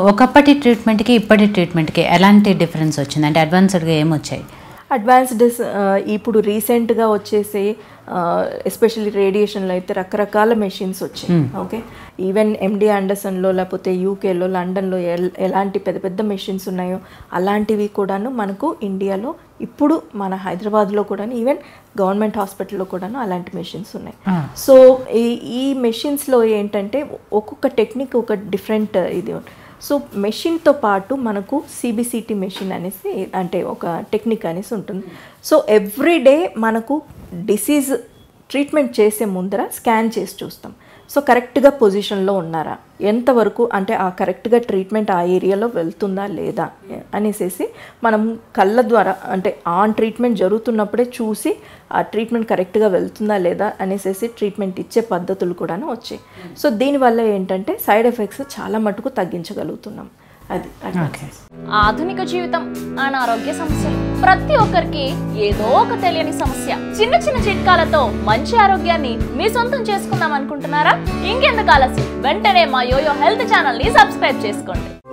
ఒకప్పటి ట్రీట్మెంట్కి ఇప్పటి ట్రీట్మెంట్కి ఎలాంటి డిఫరెన్స్ వచ్చింది అంటే అడ్వాన్స్డ్గా ఏమొచ్చాయి అడ్వాన్స్డ్ ఇప్పుడు రీసెంట్గా వచ్చేసి ఎస్పెషల్లీ రేడియేషన్లో అయితే రకరకాల మెషిన్స్ వచ్చాయి ఓకే ఈవెన్ ఎండి ఆండర్సన్లో లేకపోతే యూకేలో లండన్లో ఎల్- ఎలాంటి పెద్ద పెద్ద మెషిన్స్ ఉన్నాయో అలాంటివి కూడాను మనకు ఇండియాలో ఇప్పుడు మన హైదరాబాద్లో కూడా ఈవెన్ గవర్నమెంట్ హాస్పిటల్లో కూడాను అలాంటి మెషిన్స్ ఉన్నాయి సో ఈ ఈ మెషిన్స్లో ఏంటంటే ఒక్కొక్క టెక్నిక్ ఒక డిఫరెంట్ ఇది ఉంది. సో మెషిన్తో పాటు మనకు సిబిసిటీ మెషిన్ అనేసి అంటే ఒక టెక్నిక్ అనేసి ఉంటుంది సో ఎవ్రీ డే మనకు డిసీజ్ ట్రీట్మెంట్ చేసే ముందర స్కాన్ చేసి చూస్తాం సో కరెక్ట్గా పొజిషన్లో ఉన్నారా ఎంతవరకు అంటే ఆ కరెక్ట్గా ట్రీట్మెంట్ ఆ ఏరియాలో వెళ్తుందా లేదా అనేసి మనం కళ్ళ ద్వారా అంటే ఆన్ ట్రీట్మెంట్ జరుగుతున్నప్పుడే చూసి ఆ ట్రీట్మెంట్ కరెక్ట్గా వెళ్తుందా లేదా అనేసి ట్రీట్మెంట్ ఇచ్చే పద్ధతులు కూడా వచ్చాయి సో దీనివల్ల ఏంటంటే సైడ్ ఎఫెక్ట్స్ చాలా మటుకు తగ్గించగలుగుతున్నాం అది advances. ఆధునిక జీవితం అనారోగ్య సమస్యలు ప్రతి ఒక్కరికి ఏదో ఒక తెలియని సమస్య చిన్న చిన్న చిట్కాలతో మంచి ఆరోగ్యాన్ని మీ సొంతం చేసుకుందాం అనుకుంటున్నారా ఇంకెందుకు ఆలస్యం వెంటనే మా యోయో హెల్త్ ఛానల్ ని సబ్స్క్రైబ్ చేసుకోండి